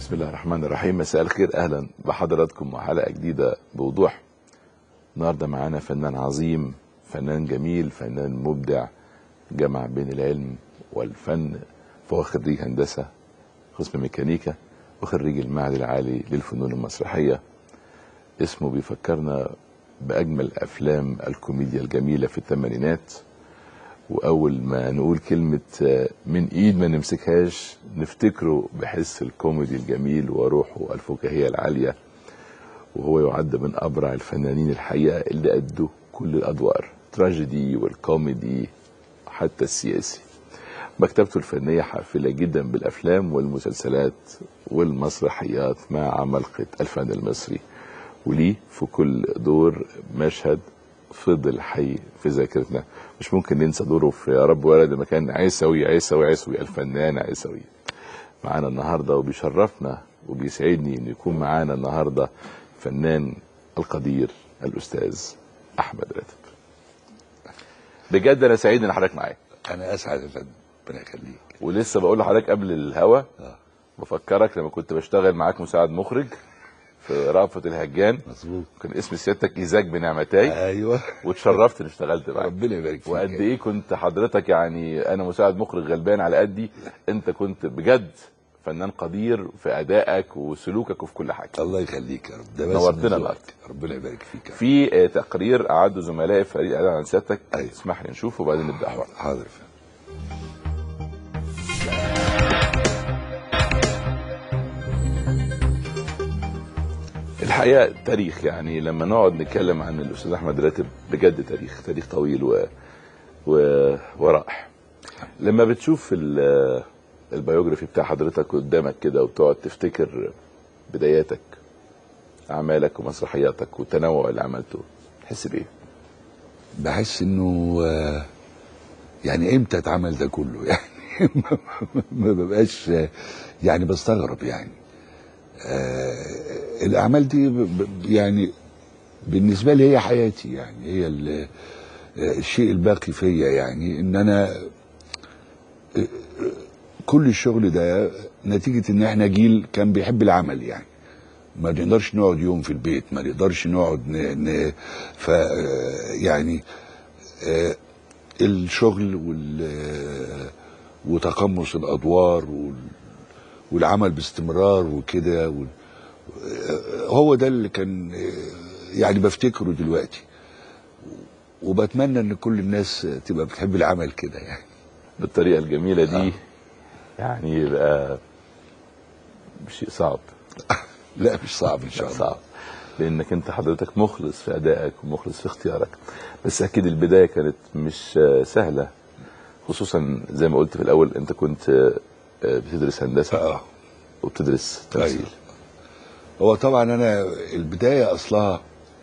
بسم الله الرحمن الرحيم مساء الخير اهلا بحضراتكم وحلقه جديده بوضوح النهارده معانا فنان عظيم فنان جميل فنان مبدع جمع بين العلم والفن فهو خريج هندسه قسم ميكانيكا وخريج المعهد العالي للفنون المسرحيه اسمه بيفكرنا باجمل افلام الكوميديا الجميله في الثمانينات واول ما نقول كلمه من ايد ما نمسكهاش نفتكره بحس الكوميدي الجميل وروحه الفكاهيه العاليه وهو يعد من ابرع الفنانين الحقيقه اللي ادوا كل الادوار تراجيدي والكوميدي حتى السياسي مكتبته الفنيه حافله جدا بالافلام والمسلسلات والمسرحيات مع عمالقه الفن المصري وليه في كل دور مشهد فضل حي في ذاكرتنا مش ممكن ننسى دوره في يا رب ولد ما كان عيسوي عيسوي عيسوي الفنان عيسوي معانا النهارده وبيشرفنا وبيسعدني انه يكون معانا النهارده فنان القدير الاستاذ احمد راتب بجد انا سعيد ان حضرتك معايا انا اسعد يا فندم ربنا يخليك ولسه بقول لحضرتك قبل الهوا اه بفكرك لما كنت بشتغل معاك مساعد مخرج في رأفت الهجان مظبوط كان اسم سيادتك ايزاك بنعمتاي ايوه واتشرفت اني اشتغلت معاك ربنا يبارك فيك وقد ايه كنت حضرتك يعني انا مساعد مخرج غلبان على قدي انت كنت بجد فنان قدير في ادائك وسلوكك وفي كل حاجه الله يخليك يا رب ده بس نورتنا من ذوقك. النهارده. ربنا يبارك فيك يا رب. في آه، تقرير اعده زملائي في فريق اعلان عن سيادتك أيوة. اسمح لي نشوفه وبعدين نبدا حوار حاضر يا فندم الحقيقه تاريخ يعني لما نقعد نتكلم عن الاستاذ احمد راتب بجد تاريخ تاريخ طويل و... و... ورائع لما بتشوف ال... البيوجرافي بتاع حضرتك قدامك كده وتقعد تفتكر بداياتك اعمالك ومسرحياتك والتنوع اللي عملته تحس بايه؟ بحس انه آه، يعني امتى اتعمل ده كله يعني ما ببقاش آه، يعني بستغرب يعني آه، الاعمال دي ب- ب- يعني بالنسبه لي هي حياتي يعني هي ال- آه، الشيء الباقي فيا يعني ان انا آه، كل الشغل ده نتيجه ان احنا جيل كان بيحب العمل يعني ما نقدرش نقعد يوم في البيت ما نقدرش نقعد ن... ن... ف يعني آه، الشغل وال آه، وتقمص الادوار وال... والعمل باستمرار وكده وال... آه، هو ده اللي كان آه، يعني بفتكره دلوقتي وبتمنى ان كل الناس تبقى بتحب العمل كده يعني بالطريقه الجميله دي آه. يعني يبقى شيء صعب لا مش صعب ان شاء الله صعب لانك انت حضرتك مخلص في ادائك ومخلص في اختيارك بس اكيد البدايه كانت مش آه، سهله خصوصا زي ما قلت في الاول انت كنت آه، آه، بتدرس هندسه اه وبتدرس تمثيل أيوة. هو طبعا انا البدايه اصلها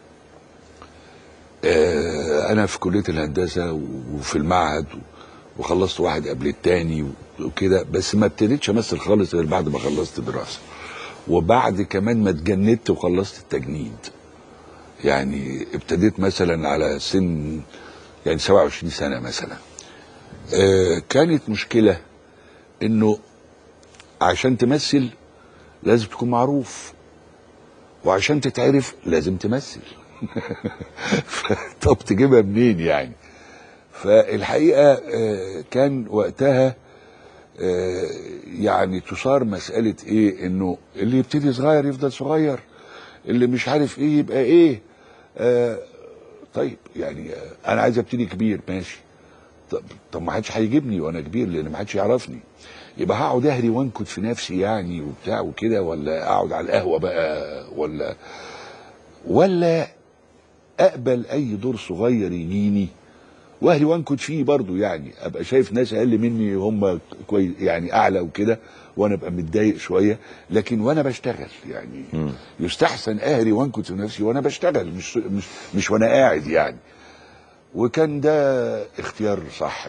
آه، انا في كليه الهندسه وفي المعهد وخلصت واحد قبل التاني وكده بس ما ابتديتش امثل خالص غير بعد ما خلصت دراسه وبعد كمان ما اتجندت وخلصت التجنيد يعني ابتديت مثلا على سن يعني 27 سنه مثلا آه، كانت مشكله انه عشان تمثل لازم تكون معروف وعشان تتعرف لازم تمثل ف- طب تجيبها منين يعني فالحقيقه آه، كان وقتها آه، يعني تصار مساله ايه انه اللي يبتدي صغير يفضل صغير اللي مش عارف ايه يبقى ايه آه، طيب يعني آه، انا عايز ابتدي كبير ماشي طب طب ما حدش هيجيبني وانا كبير لان ما حدش يعرفني يبقى هقعد اهري وانكت في نفسي يعني وبتاع وكده ولا اقعد على القهوه بقى ولا ولا اقبل اي دور صغير يجيني واهلي وانكت فيه برضو يعني ابقى شايف ناس اقل مني هم كويس يعني اعلى وكده وانا ابقى متضايق شويه لكن وانا بشتغل يعني مم. يستحسن اهري وانكت في نفسي وانا بشتغل مش مش مش وانا قاعد يعني وكان ده اختيار صح 100%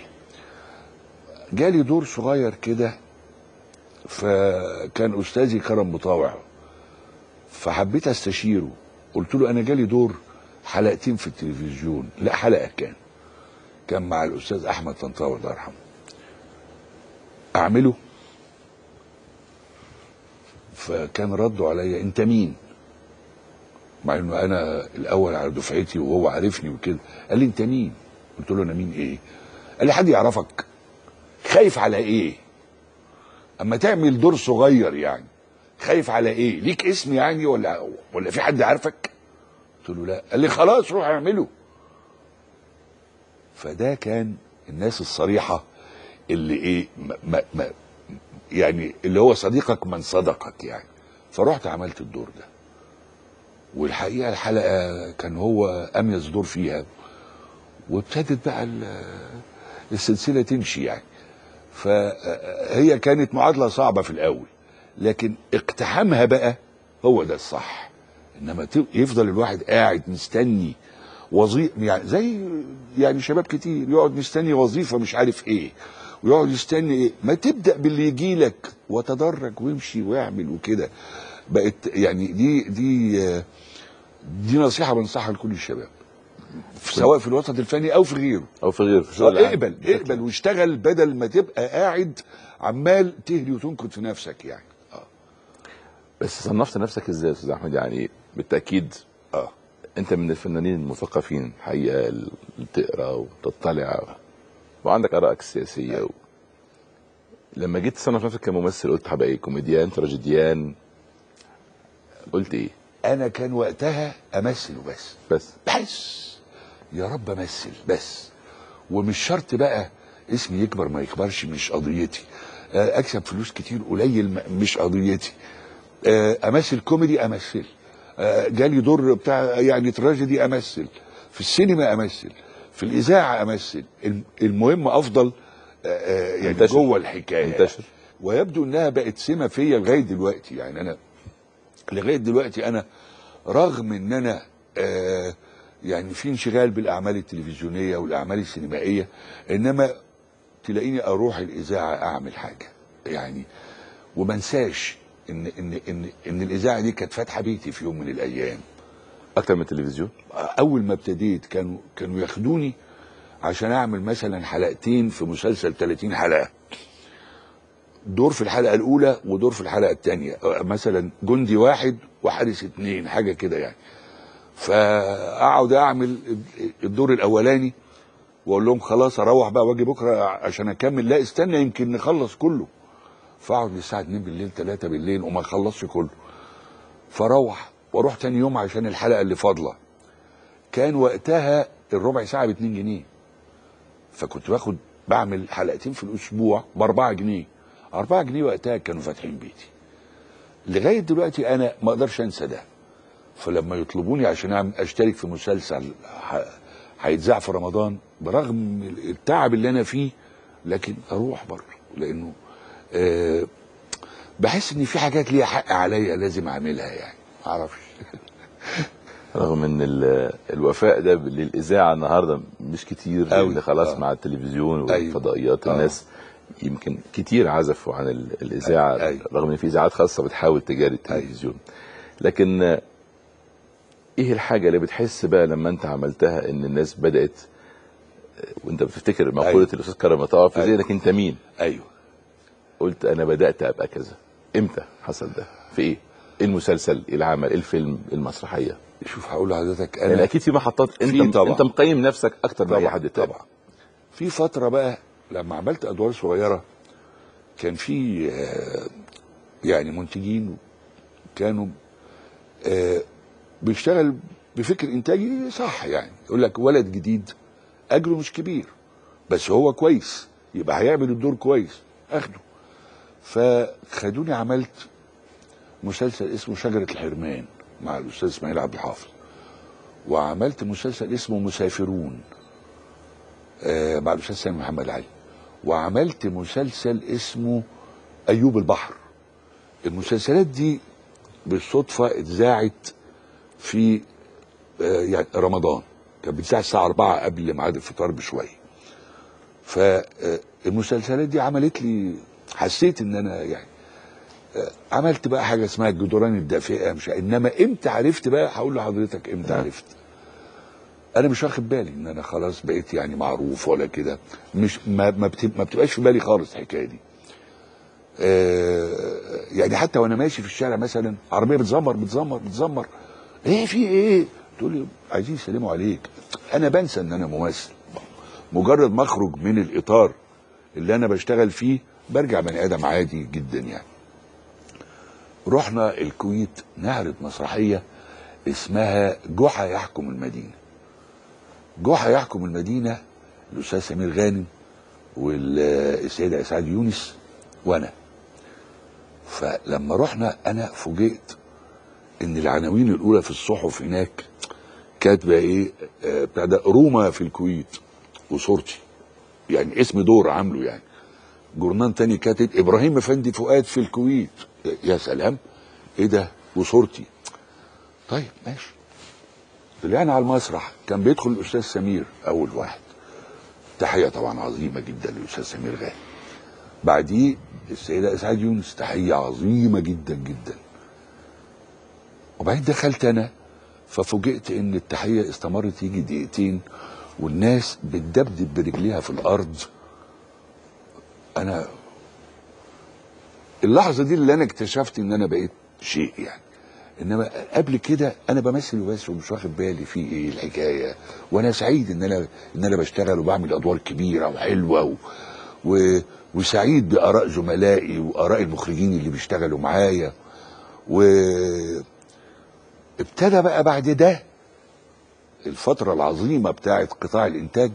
جالي دور صغير كده فكان استاذي كرم مطاوع فحبيت استشيره قلت له انا جالي دور حلقتين في التلفزيون لا حلقه كان كان مع الاستاذ احمد طنطاوي الله يرحمه اعمله فكان رده عليا انت مين مع انه انا الاول على دفعتي وهو عارفني وكده قال لي انت مين قلت له انا مين ايه قال لي حد يعرفك خايف على ايه اما تعمل دور صغير يعني خايف على ايه ليك اسم يعني ولا ولا في حد عارفك قلت له لا قال لي خلاص روح اعمله فده كان الناس الصريحه اللي ايه ما ما ما يعني اللي هو صديقك من صدقك يعني فرحت عملت الدور ده والحقيقه الحلقه كان هو اميز دور فيها وابتدت بقى ال- السلسله تمشي يعني فهي كانت معادله صعبه في الاول لكن اقتحامها بقى هو ده الصح انما ت- يفضل الواحد قاعد مستني وظيفه يعني زي يعني شباب كتير يقعد مستني وظيفه مش عارف ايه ويقعد يستني ايه ما تبدا باللي يجي لك وتدرج وامشي واعمل وكده بقت يعني دي دي آه، دي نصيحه بنصحها لكل الشباب سواء في الوسط الفني او في غيره او في غير في شغل آه، عام. اقبل اقبل واشتغل بدل ما تبقى قاعد عمال تهري وتنكد في نفسك يعني اه بس صنفت نفسك ازاي يا استاذ احمد يعني بالتاكيد اه انت من الفنانين المثقفين حقيقه اللي تقرا وتطلع وعندك ارائك السياسيه و... لما جيت تصنف نفسك كممثل قلت هبقى ايه كوميديان تراجيديان قلت ايه انا كان وقتها امثل وبس بس بس يا رب امثل بس ومش شرط بقى اسمي يكبر ما يكبرش مش قضيتي آه، اكسب فلوس كتير قليل ما- مش قضيتي آه، امثل كوميدي امثل آه، جالي دور بتاع يعني تراجيدي امثل في السينما امثل في الاذاعه امثل الم- المهم افضل آه، آه، يعني منتشر. جوه الحكايه منتشر. ويبدو انها بقت سمه فيا لغايه دلوقتي يعني انا لغايه دلوقتي انا رغم ان انا آه يعني في انشغال بالاعمال التلفزيونيه والاعمال السينمائيه انما تلاقيني اروح الاذاعه اعمل حاجه يعني وما انساش ان ان ان ان الاذاعه دي كانت فاتحه بيتي في يوم من الايام اكتر من التلفزيون اول ما ابتديت كانوا كانوا ياخدوني عشان اعمل مثلا حلقتين في مسلسل 30 حلقه دور في الحلقه الاولى ودور في الحلقه الثانيه مثلا جندي واحد وحارس اتنين حاجه كده يعني فاقعد اعمل الدور الاولاني واقول لهم خلاص اروح بقى واجي بكره عشان اكمل لا استنى يمكن نخلص كله فاقعد للساعه 2 بالليل 3 بالليل وما اخلصش كله فاروح واروح تاني يوم عشان الحلقه اللي فاضله كان وقتها الربع ساعه ب 2 جنيه فكنت باخد بعمل حلقتين في الاسبوع ب 4 جنيه 4 جنيه وقتها كانوا فاتحين بيتي لغايه دلوقتي انا ما اقدرش انسى ده فلما يطلبوني عشان أعمل- اشترك في مسلسل ح- هيتذاع في رمضان برغم التعب اللي انا فيه لكن اروح برضه لانه آه بحس ان في حاجات ليها حق عليا لازم اعملها يعني ما اعرفش رغم ان ال- الوفاء ده للاذاعه النهارده مش كتير أوي. اللي خلاص آه. مع التلفزيون أيوة. والفضائيات آه. الناس يمكن كتير عزفوا عن ال- الاذاعه أيوة. رغم ان في اذاعات خاصه بتحاول تجاري التلفزيون لكن آه، ايه الحاجه اللي بتحس بقى لما انت عملتها ان الناس بدات آه، وانت بتفتكر مقوله أيوة. الاستاذ كرم طه في أيوة. ذهنك انت مين ايوه قلت انا بدات ابقى كذا امتى حصل ده في ايه إيه المسلسل إيه العمل إيه الفيلم إيه المسرحيه شوف هقول لحضرتك يعني انا اكيد في محطات انت في طبعا. انت مقيم نفسك اكتر من اي طبعا حد تاني طبعا في فتره بقى لما عملت ادوار صغيره كان في آه، يعني منتجين كانوا آه، بيشتغل بفكر انتاجي صح يعني يقول لك ولد جديد اجره مش كبير بس هو كويس يبقى هيعمل الدور كويس اخده فخدوني عملت مسلسل اسمه شجره الحرمان مع الاستاذ اسماعيل عبد الحافظ وعملت مسلسل اسمه مسافرون آه مع الاستاذ سامي محمد علي وعملت مسلسل اسمه ايوب البحر المسلسلات دي بالصدفه اتذاعت في آه يعني رمضان كانت بتذاع الساعه 4 قبل ميعاد الفطار بشويه فالمسلسلات دي عملت لي حسيت ان انا يعني آه، عملت بقى حاجه اسمها الجدران الدافئه مش انما امتى عرفت بقى هقول لحضرتك امتى نعم. عرفت انا مش واخد بالي ان انا خلاص بقيت يعني معروف ولا كده مش ما ما, بت- ما بتبقاش في بالي خالص الحكايه دي آه يعني حتى وانا ماشي في الشارع مثلا عربيه بتزمر بتزمر بتزمر ايه في ايه تقول لي عايزين يسلموا عليك انا بنسى ان انا ممثل مجرد ما اخرج من الاطار اللي انا بشتغل فيه برجع بني ادم عادي جدا يعني رحنا الكويت نعرض مسرحيه اسمها جحا يحكم المدينه جحا يحكم المدينه الاستاذ سمير غانم والسيده اسعاد يونس وانا فلما رحنا انا فوجئت ان العناوين الاولى في الصحف هناك كاتبه ايه آه، بتاع ده روما في الكويت وصورتي يعني اسم دور عامله يعني جورنان تاني كاتب ابراهيم افندي فؤاد في الكويت يا سلام ايه ده وصورتي طيب ماشي طلعنا على المسرح كان بيدخل الاستاذ سمير اول واحد تحيه طبعا عظيمه جدا للاستاذ سمير غانم بعديه السيده اسعاد يونس تحيه عظيمه جدا جدا وبعدين دخلت انا ففوجئت ان التحيه استمرت يجي دقيقتين والناس بتدبدب برجليها في الارض انا اللحظه دي اللي انا اكتشفت ان انا بقيت شيء يعني انما قبل كده انا بمثل وبس ومش واخد بالي في ايه الحكايه وانا سعيد ان انا ان انا بشتغل وبعمل ادوار كبيره وحلوه و... و... وسعيد باراء زملائي واراء المخرجين اللي بيشتغلوا معايا و ابتدى بقى بعد ده الفترة العظيمة بتاعت قطاع الإنتاج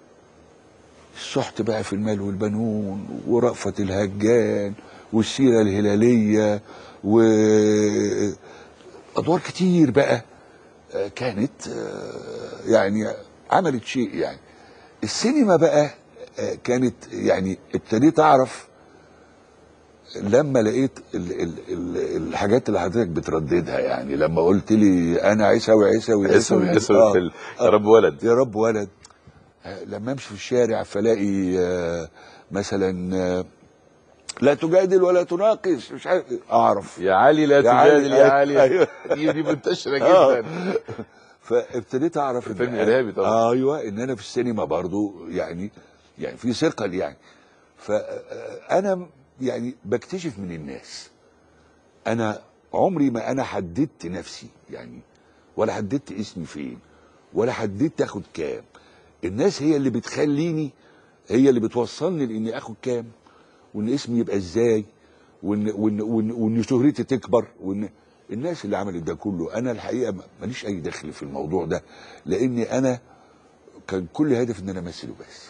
السحت بقى في المال والبنون ورأفة الهجان والسيرة الهلالية وأدوار كتير بقى آه، كانت آه، يعني عملت شيء يعني السينما بقى آه، كانت يعني ابتديت أعرف لما لقيت ال ال ال الحاجات اللي حضرتك بترددها يعني لما قلت لي انا عيسوي عيسوي اسم اسم آه. في ال- يا رب ولد يا رب ولد آه، لما امشي في الشارع فلاقي آه، مثلا آه، لا تجادل ولا تناقش مش عارف اعرف يا علي لا يا علي، تجادل يا أيوة. علي أيوة. دي دي منتشره آه. جدا فابتديت اعرف إن فيلم أنا- إرهابي طبعا. ايوه ان انا في السينما برضو يعني يعني في ثقل يعني فانا يعني بكتشف من الناس انا عمري ما انا حددت نفسي يعني ولا حددت اسمي فين ولا حددت اخد كام الناس هي اللي بتخليني هي اللي بتوصلني لاني اخد كام وان اسمي يبقى ازاي وان وان وان, وإن شهرتي تكبر وان الناس اللي عملت ده كله انا الحقيقه ما- ماليش اي دخل في الموضوع ده لاني انا كان كل هدف ان انا امثل وبس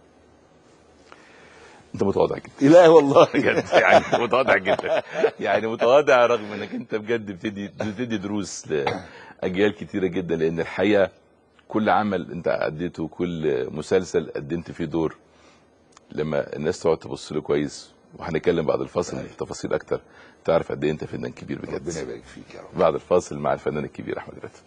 انت متواضع جدا لا والله بجد يعني متواضع جدا يعني متواضع رغم انك انت بجد بتدي بتدي دروس لاجيال كتيره جدا لان الحقيقه كل عمل انت اديته كل مسلسل قدمت فيه دور لما الناس تقعد تبص له كويس وهنتكلم بعد الفاصل أيوة. في تفاصيل اكتر تعرف قد ايه انت فنان كبير ربنا بجد يبارك فيك يا رب بعد الفاصل مع الفنان الكبير احمد راتب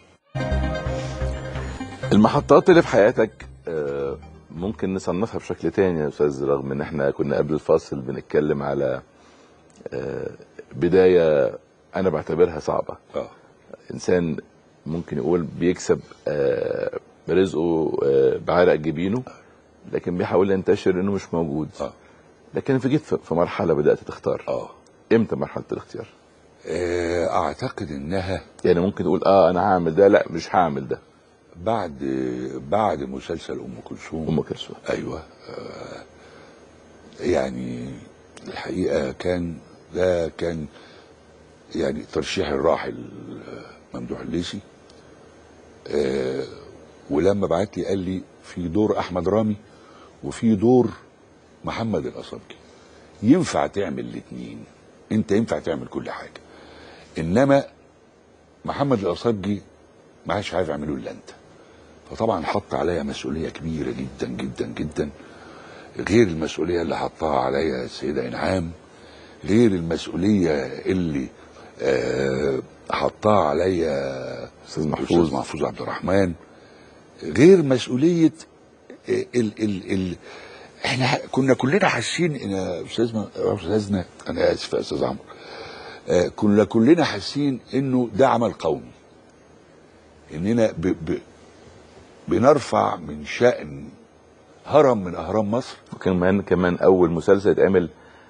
المحطات اللي في حياتك آه، ممكن نصنفها بشكل تاني يا استاذ رغم ان احنا كنا قبل الفاصل بنتكلم على آه، بدايه انا بعتبرها صعبه اه انسان ممكن يقول بيكسب آه، رزقه آه، بعرق جبينه لكن بيحاول ينتشر انه مش موجود اه لكن في جيت في في مرحله بدات تختار اه امتى مرحله الاختيار آه، اعتقد انها يعني ممكن تقول اه انا هعمل ده لا مش هعمل ده بعد بعد مسلسل ام كلثوم ام كلثوم ايوه آه، يعني الحقيقه كان ده كان يعني ترشيح الراحل آه، ممدوح الليثي آه، ولما بعت لي قال لي في دور احمد رامي وفي دور محمد الاصابجي ينفع تعمل الاثنين انت ينفع تعمل كل حاجه انما محمد الاصابجي ما عادش عارف يعمله الا انت فطبعا حط عليا مسؤوليه كبيره جدا جدا جدا غير المسؤوليه اللي حطها عليا السيده انعام غير المسؤوليه اللي آه، حطها عليا استاذ محفوظ محفوظ محفوظ عبد الرحمن غير مسؤوليه آه، ال ال ال احنا كنا كلنا حاسين ان يا استاذنا يا استاذنا انا اسف يا استاذ عمرو آه، كنا كلنا حاسين انه ده عمل قومي اننا ب ب بنرفع من شأن هرم من اهرام مصر وكمان كمان اول مسلسل اتعمل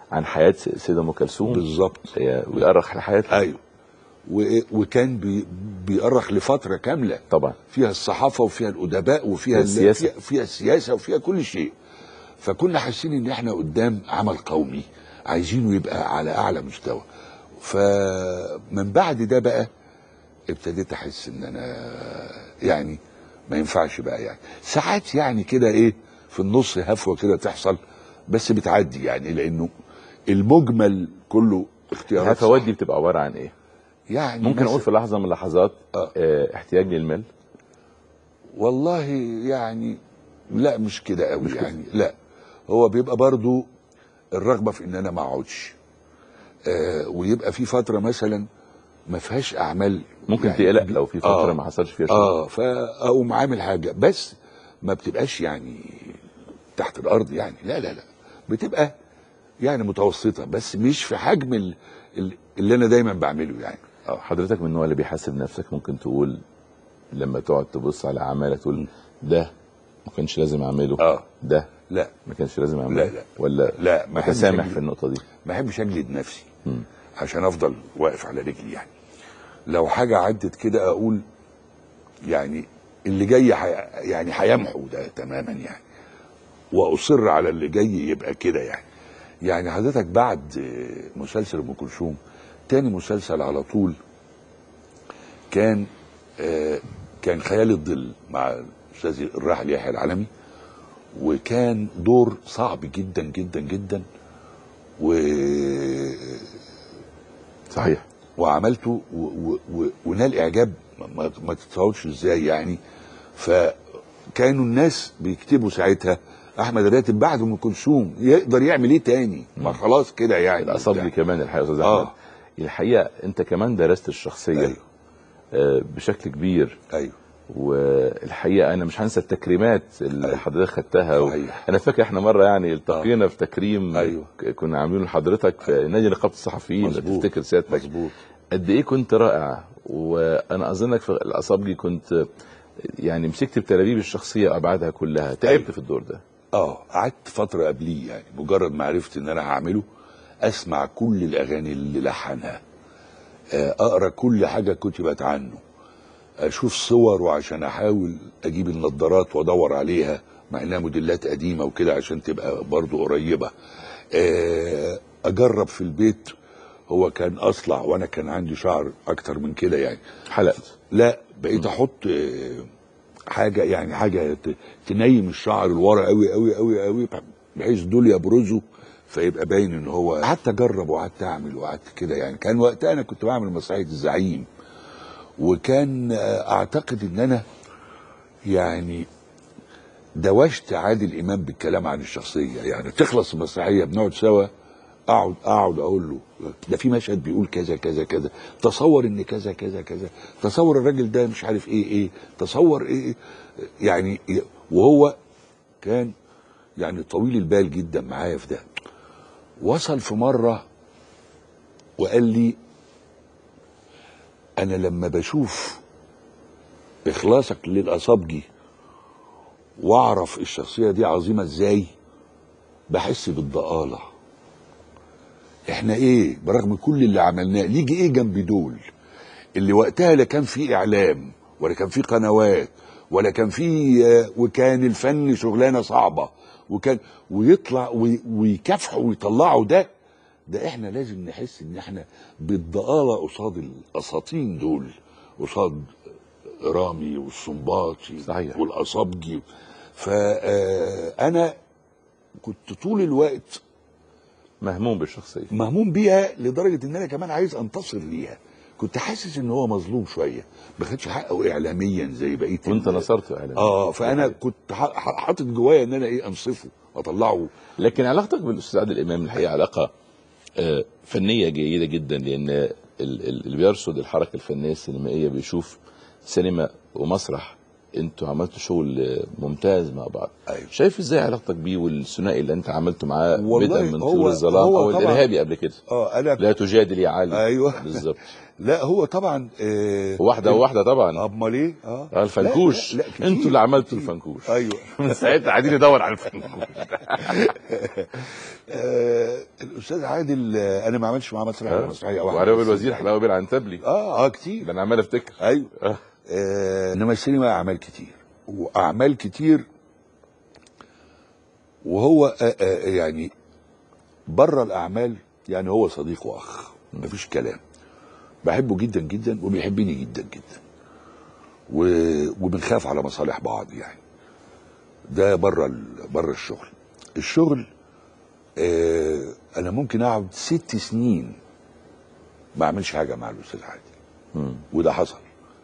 عن حياه السيده ام كلثوم بالظبط هي- ويأرخ لحياتها ايوه و- وكان بي بيأرخ لفتره كامله طبعا فيها الصحافه وفيها الادباء وفيها ال- والسياسة. فيها, فيها السياسه وفيها كل شيء فكنا حاسين ان احنا قدام عمل قومي عايزينه يبقى على اعلى مستوى فمن بعد ده بقى ابتديت احس ان انا يعني ما ينفعش بقى يعني ساعات يعني كده ايه في النص هفوه كده تحصل بس بتعدي يعني لانه المجمل كله اختيارات الهفوات صح. دي بتبقى عباره عن ايه؟ يعني ممكن مثلا- اقول في لحظه من اللحظات آه. آه، احتياج للمال والله يعني لا مش كده قوي يعني لا هو بيبقى برضو الرغبه في ان انا ما اقعدش آه ويبقى في فتره مثلا ما فيهاش اعمال ممكن يعني تقلق بي- لو في فتره آه. ما حصلش فيها شغل اه فاقوم عامل حاجه بس ما بتبقاش يعني تحت الارض يعني لا لا لا بتبقى يعني متوسطه بس مش في حجم ال- ال- اللي انا دايما بعمله يعني آه، حضرتك من النوع اللي بيحاسب نفسك ممكن تقول لما تقعد تبص على اعمالك تقول ده ما كانش لازم اعمله اه ده لا ما كانش لازم اعمله لا، لا. ولا لا ما بحبش متسامح أجلد. في النقطه دي ما بحبش اجلد نفسي مم. عشان افضل واقف على رجلي يعني لو حاجه عدت كده اقول يعني اللي جاي حي... يعني هيمحو ده تماما يعني واصر على اللي جاي يبقى كده يعني يعني حضرتك بعد آه، مسلسل ام كلثوم تاني مسلسل على طول كان آه، كان خيال الظل مع الاستاذ الراحل يحيى العلمي وكان دور صعب جدا جدا جدا و صحيح وعملته و و و ونال اعجاب ما- ما, ما تتصورش ازاي يعني فكانوا الناس بيكتبوا ساعتها احمد راتب بعد ام كلثوم يقدر يعمل ايه تاني ما خلاص كده يعني الاصابلي كمان الحقيقه يا استاذ آه. احمد الحقيقه انت كمان درست الشخصيه ايوه آه، بشكل كبير ايوه والحقيقه انا مش هنسى التكريمات اللي أيوة. حضرتك خدتها و... صحيح. انا فاكر احنا مره يعني التقينا في تكريم أيوة. ك- كنا عاملينه لحضرتك في نادي نقابه الصحفيين لو مظبوط. تفتكر سيادتك مظبوط قد ايه كنت رائع وانا اظنك في الاصابجي كنت يعني مسكت بتلابيب الشخصيه وابعادها كلها تعبت أيوة. في الدور ده اه قعدت فتره قبليه يعني مجرد ما عرفت ان انا هعمله اسمع كل الاغاني اللي لحنها آه، اقرا كل حاجه كتبت عنه اشوف صوره عشان احاول اجيب النضارات وادور عليها مع انها موديلات قديمه وكده عشان تبقى برضو قريبه آه، اجرب في البيت هو كان اصلع وانا كان عندي شعر اكتر من كده يعني حلقت لا بقيت احط آه، حاجه يعني حاجه ت- تنيم الشعر لورا قوي قوي قوي قوي بحيث دول يبرزوا فيبقى باين ان هو قعدت اجرب وقعدت اعمل وقعدت كده يعني كان وقتها انا كنت بعمل مسرحيه الزعيم وكان آه، اعتقد ان انا يعني دوشت عادل امام بالكلام عن الشخصيه يعني تخلص المسرحيه بنقعد سوا اقعد اقعد اقول له ده في مشهد بيقول كذا كذا كذا تصور ان كذا كذا كذا تصور الراجل ده مش عارف ايه ايه تصور ايه, إيه يعني وهو كان يعني طويل البال جدا معايا في ده وصل في مره وقال لي انا لما بشوف اخلاصك للاصابجي واعرف الشخصيه دي عظيمه ازاي بحس بالضآلة احنا ايه برغم كل اللي عملناه نيجي ايه جنب دول اللي وقتها لا كان في اعلام ولا كان في قنوات ولا كان في آه، وكان الفن شغلانه صعبه وكان ويطلع وي- ويكافحوا ويطلعوا ده ده احنا لازم نحس ان احنا بالضآلة قصاد الاساطين دول قصاد رامي والسنباطي صحيح. والاصابجي فانا كنت طول الوقت مهموم بالشخصيه مهموم بيها لدرجه ان انا كمان عايز انتصر ليها كنت حاسس ان هو مظلوم شويه ما خدش حقه اعلاميا زي بقيه وانت ال- نصرته اعلاميا اه فانا كنت ح- ح- حاطط جوايا ان انا ايه انصفه واطلعه لكن علاقتك بالاستاذ عادل امام الحقيقه علاقه آه، فنيه جيده جدا لان ال- ال- اللي بيرصد الحركه الفنيه السينمائيه بيشوف سينما ومسرح انتوا عملتوا شغل ممتاز مع بعض أيوة. شايف ازاي علاقتك بيه والثنائي اللي انت عملته معاه والله بدءا من هو- طيور الظلام هو او طبعاً- الارهابي قبل كده اه انا لا تجادل يا علي ايوه بالظبط لا هو طبعا آه واحده وواحده طبعا امال ايه اه آه، الفنكوش لا لا لا كتير، انتوا اللي عملتوا كتير. الفنكوش ايوه من ساعتها قاعدين ندور على الفنكوش آه الاستاذ عادل آه انا ما عملتش معاه مسرح ولا مسرحيه واحده وعربي بس. الوزير حلاوه بين عنتبلي اه اه كتير ده انا عمال افتكر ايوه آه. آه انما السينما اعمال كتير واعمال كتير وهو آه آه يعني بره الاعمال يعني هو صديق واخ مفيش كلام بحبه جدا جدا وبيحبني جدا جدا و... وبنخاف على مصالح بعض يعني ده بره ال... بره الشغل الشغل آه انا ممكن اقعد ست سنين ما اعملش حاجه مع الاستاذ عادل مم. وده حصل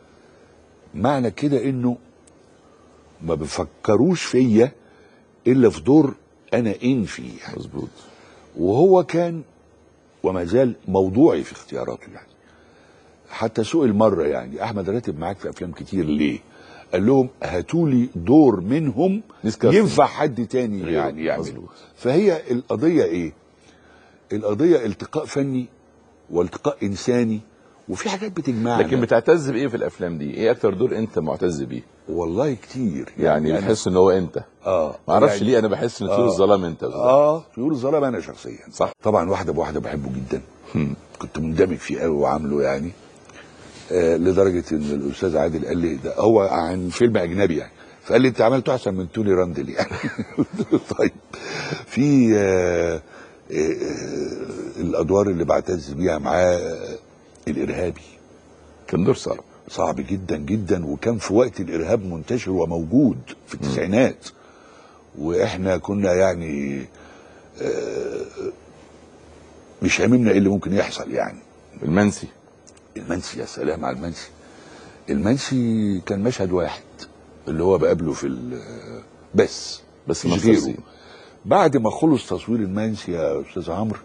معنى كده انه ما بيفكروش فيا الا في دور انا ان فيه يعني. مظبوط وهو كان وما زال موضوعي في اختياراته يعني حتى سئل مره يعني احمد راتب معاك في افلام كتير ليه؟ قال لهم هاتوا لي دور منهم نسكافيه. ينفع حد تاني غيره. يعني يعمله مظبوط. فهي القضيه ايه؟ القضيه التقاء فني والتقاء انساني وفي حاجات بتجمعنا لكن بتعتز بايه في الافلام دي؟ ايه اكتر دور انت معتز بيه؟ والله كتير يعني بتحس ان هو انت اه ما اعرفش يعني ليه انا بحس ان طيور آه. الظلام انت بالظبط. اه طيور الظلام انا شخصيا صح. طبعا واحده بواحده بحبه جدا كنت مندمج فيه قوي وعامله يعني آه لدرجه ان الاستاذ عادل قال لي ده هو عن فيلم اجنبي يعني فقال لي انت عملته احسن من توني راندل يعني قلت له طيب في آه آه آه الادوار اللي بعتز بيها معاه آه، الارهابي كان دور صعب صعب جدا جدا وكان في وقت الارهاب منتشر وموجود في التسعينات واحنا كنا يعني آه، مش هاممنا ايه اللي ممكن يحصل يعني المنسي المنسي يا سلام على المنسي المنسي كان مشهد واحد اللي هو بقابله في ال- بس بس مش مش غيره غيره بعد ما خلص تصوير المنسي يا استاذ عمرو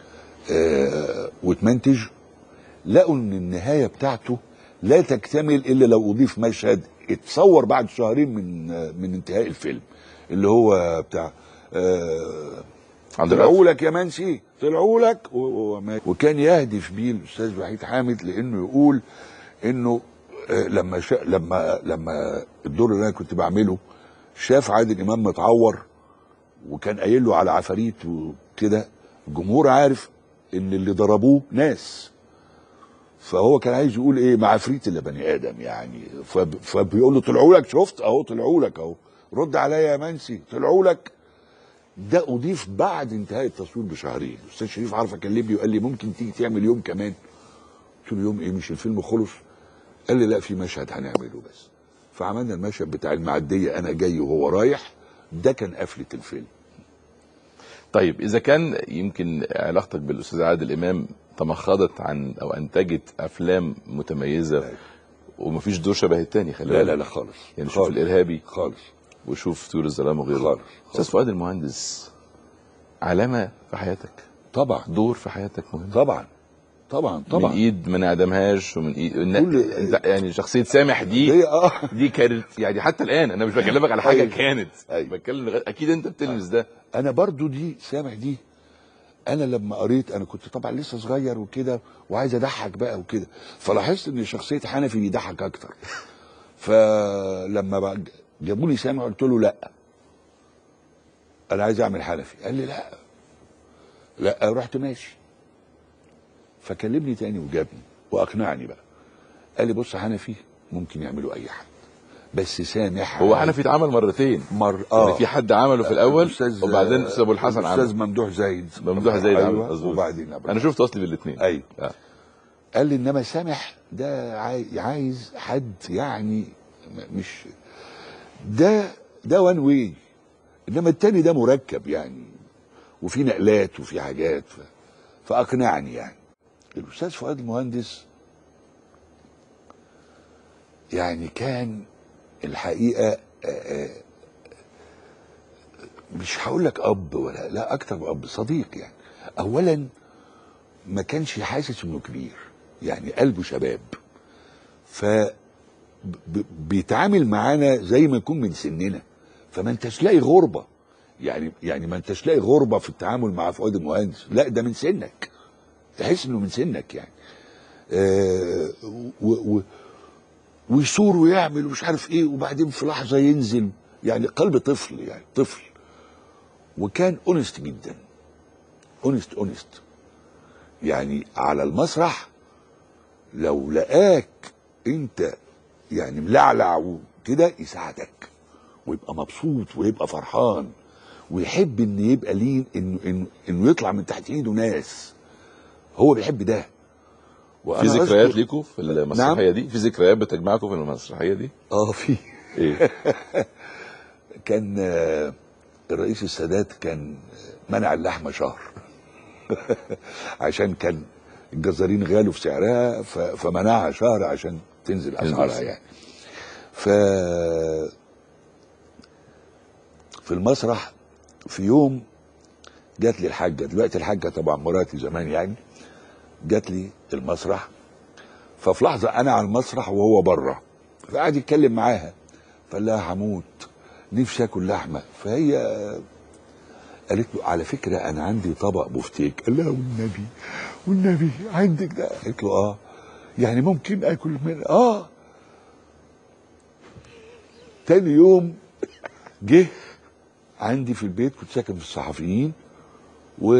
آه واتمنتج لقوا ان النهايه بتاعته لا تكتمل الا لو اضيف مشهد اتصور بعد شهرين من آه من انتهاء الفيلم اللي هو بتاع آه عند طلعوا الرأس لك يا منسي طلعوا لك و- و- وما- وكان يهدف بيه الاستاذ وحيد حامد لانه يقول انه آه، لما شا... لما لما الدور اللي انا كنت بعمله شاف عادل امام متعور وكان قايل له على عفاريت وكده الجمهور عارف ان اللي ضربوه ناس فهو كان عايز يقول ايه مع عفريت اللي بني ادم يعني فب... فبيقول له طلعوا لك شفت اهو طلعوا لك اهو رد عليا يا منسي طلعوا لك ده اضيف بعد انتهاء التصوير بشهرين الاستاذ شريف عارف كلمني وقال لي ممكن تيجي تعمل يوم كمان قلت له يوم ايه مش الفيلم خلص قال لي لا في مشهد هنعمله بس فعملنا المشهد بتاع المعديه انا جاي وهو رايح ده كان قفله الفيلم طيب اذا كان يمكن علاقتك بالاستاذ عادل امام تمخضت عن او انتجت افلام متميزه أيوة. ومفيش دور شبه التاني خلي لا بالك. لا لا خالص يعني شوف خالص. الارهابي خالص وشوف طيور الظلام وغيره خالص. استاذ فؤاد المهندس علامه في حياتك طبعا دور في حياتك مهم طبعا طبعا طبعا من ايد ما نعدمهاش ومن ايد كل- انت يعني شخصيه سامح دي دي اه دي كانت يعني حتى الان انا مش بكلمك على حاجه أيوة. كانت أيوة. بتكلم لغاية- اكيد انت بتلمس ده انا برضو دي سامع دي انا لما قريت انا كنت طبعا لسه صغير وكده وعايز اضحك بقى وكده فلاحظت ان شخصيه حنفي بيضحك اكتر فلما بقى جابوا لي سامع قلت له لا انا عايز اعمل حنفي قال لي لا لا رحت ماشي فكلمني تاني وجابني واقنعني بقى قال لي بص حنفي ممكن يعملوا اي حد بس سامح هو حنفي اتعمل مرتين مر يعني في حد عمله في الاول الأستاذ- وبعدين استاذ ابو الحسن الاستاذ عمل ممدوح زايد ممدوح زايد عمل أيوة مظبوط. وبعدين أبو انا شفت اصلي في الاثنين ايوه آه. قال لي انما سامح ده عاي- عايز حد يعني م- مش ده ده وان واي انما التاني ده مركب يعني وفي نقلات وفي حاجات ف... فاقنعني يعني الاستاذ فؤاد المهندس يعني كان الحقيقه آه، آه، مش هقول لك اب ولا لا اكتر من اب صديق يعني اولا ما كانش حاسس انه كبير يعني قلبه شباب ف ب- بيتعامل معانا زي ما يكون من سننا فما انتش لاقي غربه يعني يعني ما انتش لاقي غربه في التعامل مع فؤاد المهندس لا ده من سنك تحس انه من سنك يعني آه و و ويثور ويعمل ومش عارف ايه وبعدين في لحظه ينزل يعني قلب طفل يعني طفل وكان اونست جدا اونست اونست يعني على المسرح لو لقاك انت يعني ملعلع وكده يساعدك ويبقى مبسوط ويبقى فرحان ويحب ان يبقى ليه انه انه انه يطلع من تحت ايده ناس هو بيحب ده في وأنا ذكريات أذكر- ليكم في المسرحيه دي في ذكريات بتجمعكم في المسرحيه دي اه في ايه كان آه، الرئيس السادات كان منع اللحمه شهر عشان كان الجزارين غالوا في سعرها ف- فمنعها شهر عشان تنزل اسعارها يعني ف في المسرح في يوم جات لي الحاجه دلوقتي الحاجه طبعا مراتي زمان يعني جات لي المسرح ففي لحظه انا على المسرح وهو بره فقعد يتكلم معاها فقال لها هموت نفسي اكل لحمه فهي قالت له على فكره انا عندي طبق بفتيك قال لها والنبي والنبي عندك ده قالت له اه يعني ممكن اكل من اه تاني يوم جه عندي في البيت كنت ساكن في الصحفيين و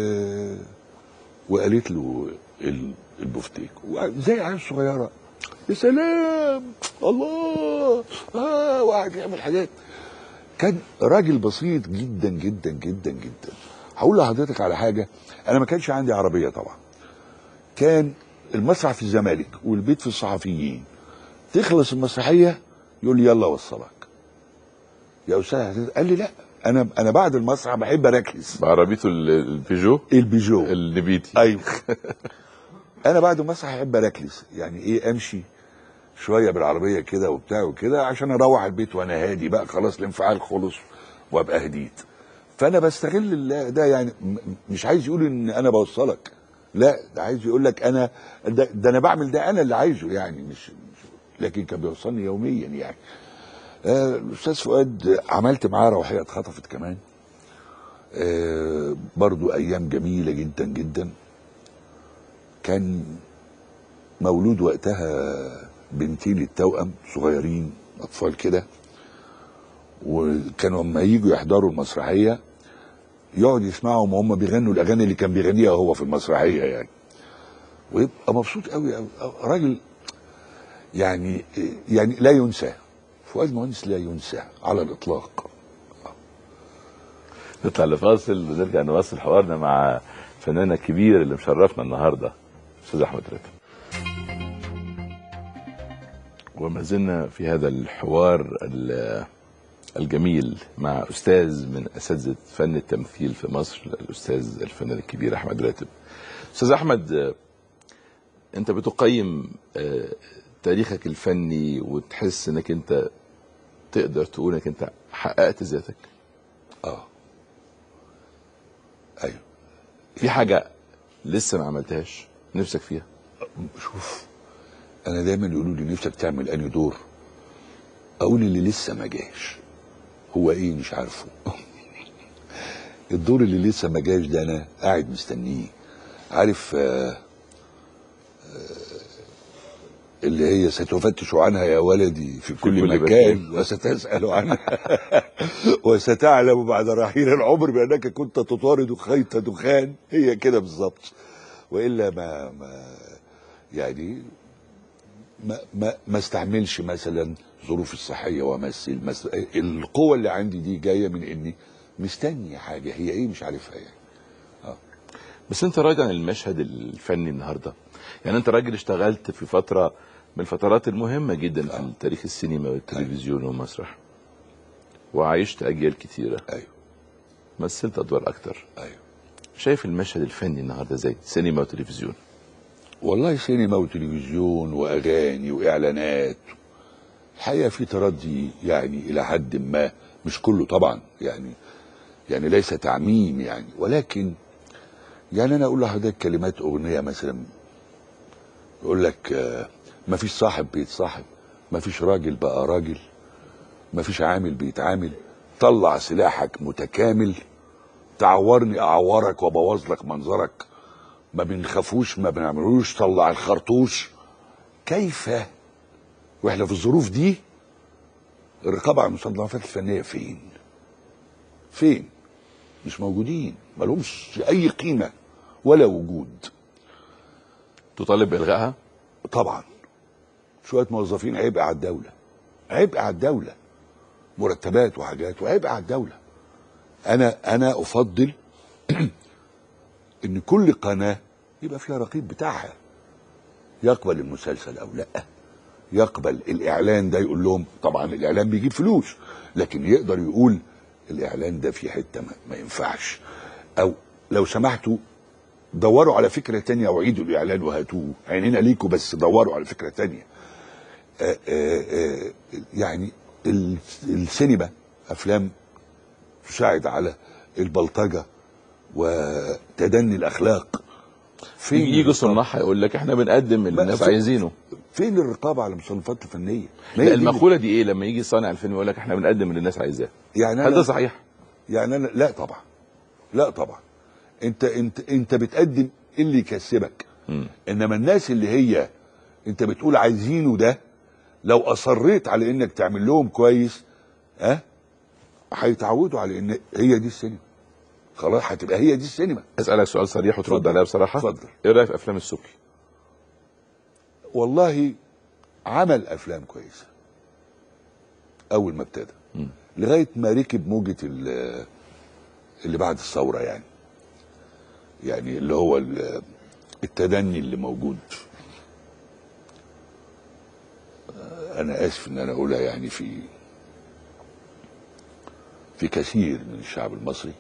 وقالت له ال- البفتيك زي عيال صغيره يا سلام الله اه وقعد يعمل حاجات كان راجل بسيط جدا جدا جدا جدا هقول لحضرتك على حاجه انا ما كانش عندي عربيه طبعا كان المسرح في الزمالك والبيت في الصحفيين تخلص المسرحيه يقول لي يلا اوصلك يا استاذ عزيز قال لي لا انا انا بعد المسرح بحب اركز بعربيته ال- البيجو البيجو النبيتي ايوه انا بعد المسرح احب اركلس يعني ايه امشي شويه بالعربيه كده وبتاع وكده عشان اروح البيت وانا هادي بقى خلاص الانفعال خلص وابقى هديت فانا بستغل ال- ده يعني م- مش عايز يقول ان انا بوصلك لا ده عايز يقول لك انا ده, ده انا بعمل ده انا اللي عايزه يعني مش, مش لكن كان بيوصلني يوميا يعني آه، الاستاذ فؤاد عملت معاه روحيه اتخطفت كمان آه، برضو ايام جميله جدا جدا كان مولود وقتها بنتين التوأم صغيرين اطفال كده وكانوا لما يجوا يحضروا المسرحيه يقعد يسمعهم وهم بيغنوا الاغاني اللي كان بيغنيها هو في المسرحيه يعني ويبقى مبسوط قوي قوي راجل يعني يعني لا ينسى فؤاد مهندس لا ينسى على الاطلاق نطلع لفاصل ونرجع نواصل حوارنا مع فنانة كبير اللي مشرفنا النهارده استاذ احمد راتب وما زلنا في هذا الحوار ال- الجميل مع استاذ من اساتذه فن التمثيل في مصر الاستاذ الفنان الكبير احمد راتب استاذ احمد آه، انت بتقيم آه، تاريخك الفني وتحس انك انت تقدر تقول انك انت حققت ذاتك اه ايوه في حاجه لسه ما عملتهاش نفسك فيها شوف انا دايما يقولوا لي نفسك تعمل انهي دور اقول اللي لسه ما جاش هو ايه مش عارفه الدور اللي لسه ما جاش ده انا قاعد مستنيه عارف آه آه اللي هي ستفتش عنها يا ولدي في كل, كل مكان مكان. وستسأل عنها وستعلم بعد رحيل العمر بأنك كنت تطارد خيط دخان هي كده بالظبط وإلا ما, ما يعني ما ما ما استعملش مثلا ظروفي الصحيه وامثل مس... القوه اللي عندي دي جايه من اني مستني حاجه هي ايه مش عارفها يعني بس انت راجع عن المشهد الفني النهارده يعني انت راجل اشتغلت في فتره من الفترات المهمه جدا في آه. تاريخ السينما والتلفزيون والمسرح وعايشت اجيال كتيره ايوه مثلت ادوار اكتر ايوه شايف المشهد الفني النهارده ازاي سينما وتلفزيون والله سينما وتلفزيون واغاني واعلانات الحقيقه في تردي يعني الى حد ما مش كله طبعا يعني يعني ليس تعميم يعني ولكن يعني انا اقول لحضرتك كلمات اغنيه مثلا يقول لك آه، ما فيش صاحب بيتصاحب مفيش راجل بقى راجل مفيش عامل بيتعامل طلع سلاحك متكامل تعورني اعورك وابوظ لك منظرك ما بنخافوش ما بنعملوش طلع الخرطوش كيف واحنا في الظروف دي الرقابه على المصنفات الفنيه فين؟ فين؟ مش موجودين ما لهمش اي قيمه ولا وجود تطالب بالغائها طبعا شويه موظفين عبء على الدوله عبء على الدوله مرتبات وحاجات وعبء على الدوله انا انا افضل ان كل قناه يبقى فيها رقيب بتاعها يقبل المسلسل او لا يقبل الاعلان ده يقول لهم طبعا الاعلان بيجيب فلوس لكن يقدر يقول الاعلان ده في حته ما, ما ينفعش او لو سمحتوا دوروا على فكره تانية او عيدوا الاعلان وهاتوه عينينا ليكوا بس دوروا على فكره تانية آآ آآ يعني ال- السينما افلام تساعد على البلطجه وتدني الاخلاق فين يجي الرقابة؟ صناعها يقول لك احنا بنقدم اللي ما- الناس في- عايزينه فين الرقابه على المصنفات الفنيه؟ ما هي لا دي المقوله دي ايه لما يجي صانع الفيلم يقول لك احنا بنقدم اللي الناس عايزاه يعني هل ده أنا صحيح؟ يعني انا لا طبعا لا طبعا انت انت انت بتقدم اللي يكسبك مم. انما الناس اللي هي انت بتقول عايزينه ده لو اصريت على انك تعمل لهم كويس ها هيتعودوا على ان هي دي السينما خلاص هتبقى هي دي السينما اسالك سؤال صريح وترد اتفضل. عليا بصراحه اتفضل. ايه رايك في افلام السبكي؟ والله عمل افلام كويسه اول ما ابتدى مم. لغايه ما ركب موجه ال- اللي بعد الثوره يعني يعني اللي هو ال- التدني اللي موجود انا اسف ان انا اقولها يعني في في كثير من الشعب المصري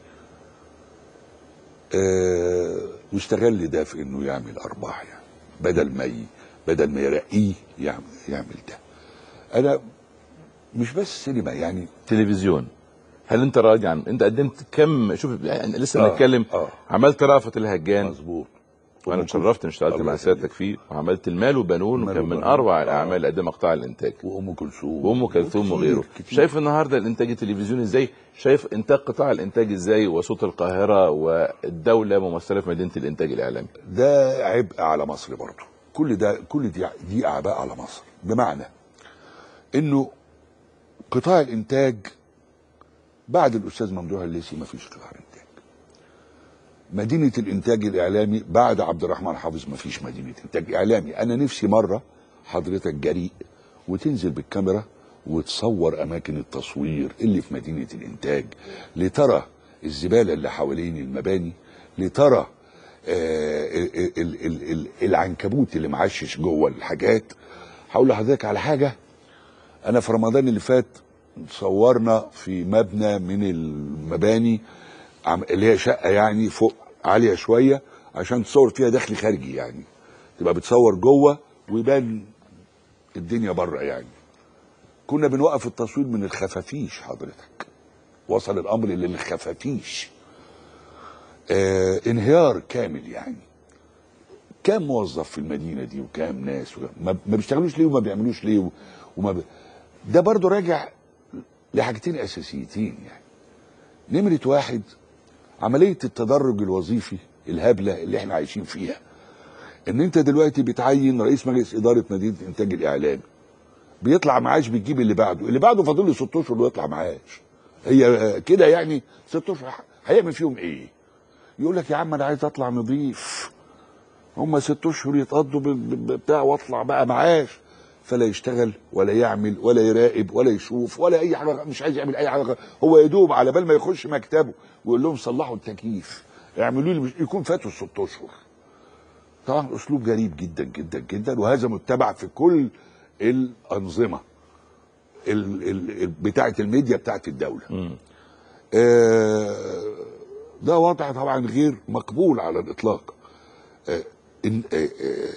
آه، واستغل ده في انه يعمل ارباح يعني بدل ما ي... بدل ما يرقيه يعمل يعمل ده انا مش بس سينما يعني تلفزيون هل انت راضي عن انت قدمت كم شوف يعني لسه آه، بنتكلم آه. عملت رأفت الهجان مظبوط وانا اتشرفت ان اشتغلت الله مع يخليك. سيادتك فيه وعملت المال وبنون المال وكان من وبنون. اروع آه. الاعمال اللي قدمها قطاع الانتاج وام كلثوم وام كلثوم كتير- وغيره كتير. شايف النهارده الانتاج التلفزيوني ازاي شايف انتاج قطاع الانتاج ازاي وصوت القاهره والدوله ممثله في مدينه الانتاج الاعلامي ده عبء على مصر برضه كل ده كل دي دي اعباء على مصر بمعنى انه قطاع الانتاج بعد الاستاذ ممدوح الليثي ما فيش قطاع انتاج مدينه الانتاج الاعلامي بعد عبد الرحمن حافظ ما فيش مدينه انتاج اعلامي انا نفسي مره حضرتك جريء وتنزل بالكاميرا وتصور اماكن التصوير اللي في مدينه الانتاج لترى الزباله اللي حوالين المباني لترى آه، ال- ال- ال- ال- العنكبوت اللي معشش جوه الحاجات هقول لحضرتك على حاجه انا في رمضان اللي فات صورنا في مبنى من المباني عم- اللي هي شقه يعني فوق عاليه شويه عشان تصور فيها دخل خارجي يعني تبقى بتصور جوه ويبان الدنيا بره يعني كنا بنوقف التصوير من الخفافيش حضرتك وصل الامر للخفافيش آه انهيار كامل يعني كام موظف في المدينه دي وكام ناس وكام ما ما بيشتغلوش ليه وما بيعملوش ليه و- وما ب... ده برضو راجع لحاجتين اساسيتين يعني نمره واحد عمليه التدرج الوظيفي الهبله اللي احنا عايشين فيها ان انت دلوقتي بتعين رئيس مجلس اداره مدينه انتاج الاعلام بيطلع معاش بتجيب اللي بعده اللي بعده فاضل له ست اشهر ويطلع معاش هي آه، كده يعني ست اشهر هيعمل فيهم ايه يقول لك يا عم انا عايز اطلع نظيف هم ست اشهر يتقضوا بال- بال- بتاع واطلع بقى معاش فلا يشتغل ولا يعمل ولا يراقب ولا يشوف ولا اي حاجه مش عايز يعمل اي حاجه هو يدوب على بال ما يخش مكتبه ويقول لهم صلحوا التكييف اعملوا لي مش يكون فاتوا الست اشهر طبعا اسلوب غريب جدا جدا جدا وهذا متبع في كل الانظمه ال ال بتاعه الميديا بتاعه الدوله آه ده وضع طبعا غير مقبول على الاطلاق آه إن آه آه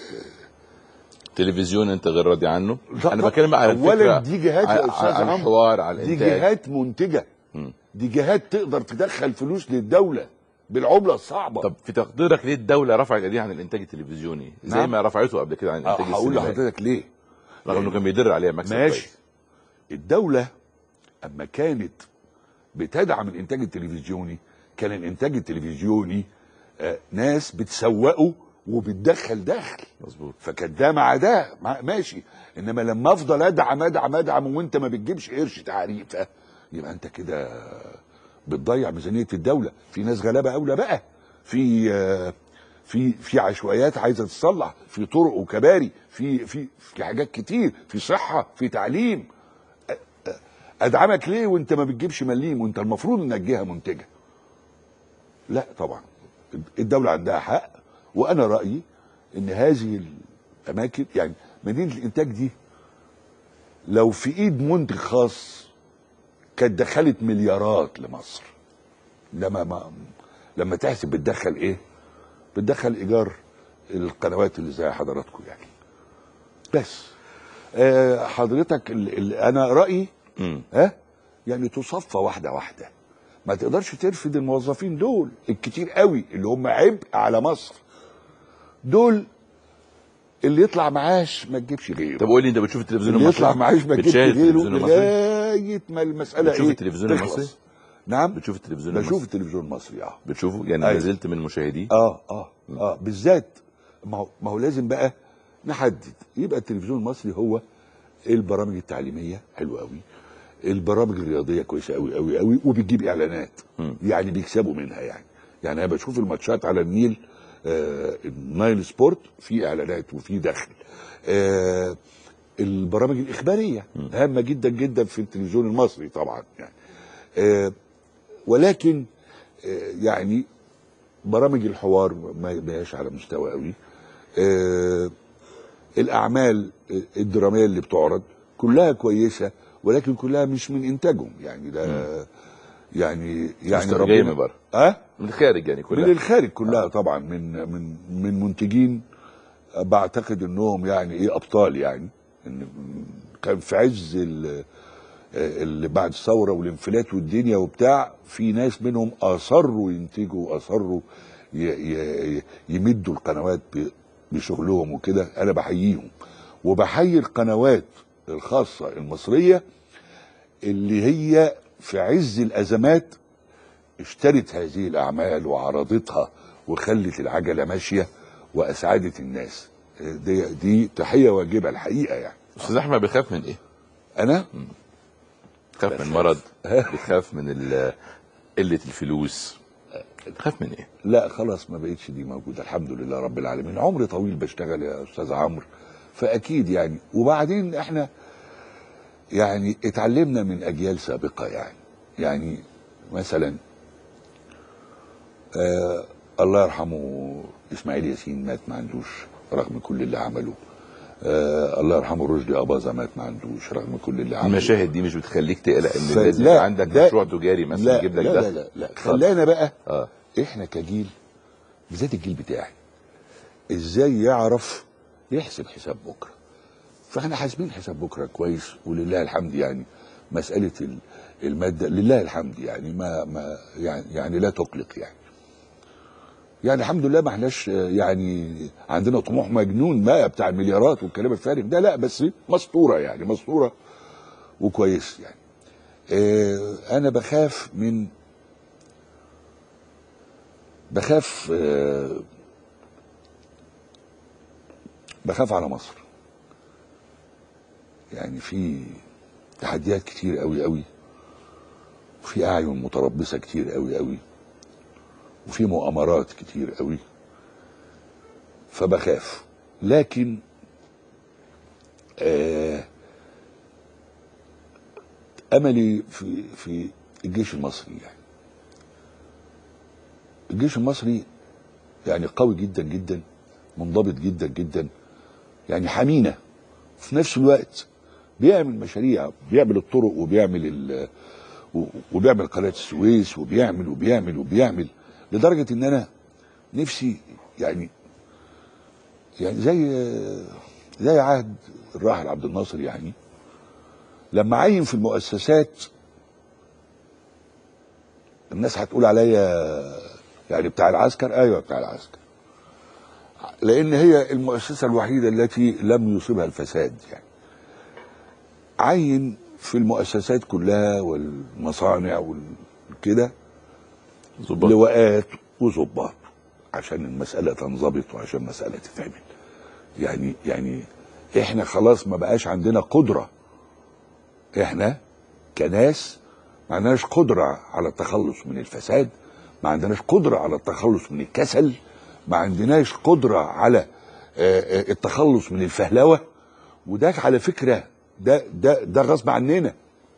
تلفزيون انت غير راضي عنه لا انا بتكلم على اولا الفكره دي جهات يا على- استاذ على عمرو الحوار على دي الانتاج جهات منتجه مم. دي جهات تقدر تدخل فلوس للدوله بالعمله الصعبه طب في تقديرك ليه الدوله رفعت ايديها عن الانتاج التلفزيوني زي نعم. ما رفعته قبل كده عن آه، الانتاج هقول السينمائي لحضرتك ليه رغم انه كان بيدر عليها مكسب ماشي كويس. الدولة أما كانت بتدعم الإنتاج التلفزيوني كان الإنتاج التلفزيوني آه، ناس بتسوقه وبتدخل دخل مظبوط فكان ده مع ده مع- ماشي انما لما افضل ادعم ادعم ادعم وانت ما بتجيبش قرش تعريفه يبقى انت كده بتضيع ميزانيه الدوله في ناس غلابه اولى بقى في آه، في في عشوائيات عايزه تصلح في طرق وكباري في في في حاجات كتير في صحه في تعليم أ- أ- ادعمك ليه وانت ما بتجيبش مليم وانت المفروض انك جهه منتجه لا طبعا الدوله عندها حق وانا رايي ان هذه الاماكن يعني مدينه الانتاج دي لو في ايد منتج خاص كانت دخلت مليارات لمصر لما ما لما تحسب بتدخل ايه بتدخل ايجار القنوات اللي زي حضراتكم يعني بس آه حضرتك ال ال انا رايي مم. ها يعني تصفى واحده واحده ما تقدرش ترفد الموظفين دول الكتير قوي اللي هم عبء على مصر دول اللي يطلع معاش ما تجيبش غيره طب قول لي انت بتشوف التلفزيون اللي المصري يطلع معاش ما تجيبش بتشاهد غيره التلفزيون المصري لغايه ما المساله بتشوف ايه التلفزيون تخلص. المصري؟ نعم بتشوف التلفزيون بشوف المصري التلفزيون المصري اه بتشوفه يعني أيوة. ما زلت من مشاهديه اه اه اه بالذات ما هو ما هو لازم بقى نحدد يبقى التلفزيون المصري هو البرامج التعليميه حلوه قوي البرامج الرياضيه كويسه قوي قوي قوي وبتجيب اعلانات مم. يعني بيكسبوا منها يعني يعني انا بشوف الماتشات على النيل آه النايل سبورت في اعلانات وفي دخل آه البرامج الاخباريه هامه جدا جدا في التلفزيون المصري طبعا يعني آه ولكن آه يعني برامج الحوار ما ما هياش على مستوى قوي آه الاعمال الدراميه اللي بتعرض كلها كويسه ولكن كلها مش من انتاجهم يعني ده يعني يعني مستوى جاي من بره. اه من الخارج يعني من كلها الخارج كلها طبعا من من من منتجين بعتقد انهم يعني ايه ابطال يعني إن كان في عز ال- اللي بعد الثوره والانفلات والدنيا وبتاع في ناس منهم اصروا ينتجوا واصروا ي- ي- يمدوا القنوات ب- بشغلهم وكده انا بحييهم وبحيي القنوات الخاصه المصريه اللي هي في عز الازمات اشترت هذه الاعمال وعرضتها وخلت العجله ماشيه واسعدت الناس دي دي تحيه واجبه الحقيقه يعني استاذ احمد بيخاف من ايه؟ انا بتخاف من مرض بتخاف من ال- قله الفلوس بتخاف من ايه؟ لا خلاص ما بقتش دي موجوده الحمد لله رب العالمين عمري طويل بشتغل يا استاذ عمرو فاكيد يعني وبعدين احنا يعني اتعلمنا من اجيال سابقه يعني يعني مثلا آه الله يرحمه اسماعيل ياسين مات ما عندوش رغم كل اللي عمله آه الله يرحمه رشدي اباظه مات ما عندوش رغم كل اللي عمله المشاهد دي مش بتخليك تقلق ان ف- لازم لا، يبقى عندك ده- مشروع تجاري مثلا لا يجيب لك لا, لا دخل لا لا اتفضل. خلانا بقى اه احنا كجيل بالذات الجيل بتاعي ازاي يعرف يحسب حساب بكره فاحنا حاسبين حساب بكره كويس ولله الحمد يعني مساله ال- الماده لله الحمد يعني ما ما يعني يعني لا تقلق يعني يعني الحمد لله ما احناش آه، يعني عندنا طموح مجنون ما بتاع المليارات والكلام الفارغ ده لا بس مسطوره يعني مسطوره وكويس يعني آه، انا بخاف من بخاف آه، بخاف على مصر يعني في تحديات كتير قوي قوي وفي اعين متربصه كتير قوي قوي وفي مؤامرات كتير قوي فبخاف لكن آه املي في في الجيش المصري يعني الجيش المصري يعني قوي جدا جدا منضبط جدا جدا يعني حمينه في نفس الوقت بيعمل مشاريع بيعمل الطرق وبيعمل ال و- وبيعمل قناه السويس وبيعمل وبيعمل وبيعمل لدرجه ان انا نفسي يعني يعني زي زي عهد الراحل عبد الناصر يعني لما عين في المؤسسات الناس هتقول عليا يعني بتاع العسكر ايوه بتاع العسكر لان هي المؤسسه الوحيده التي لم يصيبها الفساد يعني عين في المؤسسات كلها والمصانع والكده ظباط لواءات وظباط عشان المسألة تنضبط وعشان المسألة تتعمل يعني يعني احنا خلاص ما بقاش عندنا قدرة احنا كناس ما عندناش قدرة على التخلص من الفساد ما عندناش قدرة على التخلص من الكسل ما عندناش قدرة على آه، آه، التخلص من الفهلوة وده على فكرة ده ده ده غصب عننا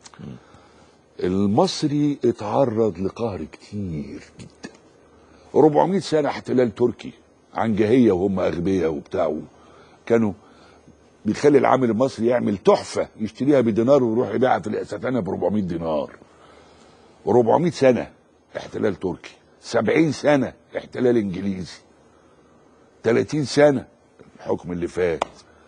المصري اتعرض لقهر كتير جدا 400 سنة احتلال تركي عنجهية وهم أغبياء وبتاع كانوا بيخلي العامل المصري يعمل تحفة يشتريها بدينار ويروح يبيعها في الأسفانة ب 400 دينار 400 سنة احتلال تركي 70 سنة احتلال انجليزي 30 سنة الحكم اللي فات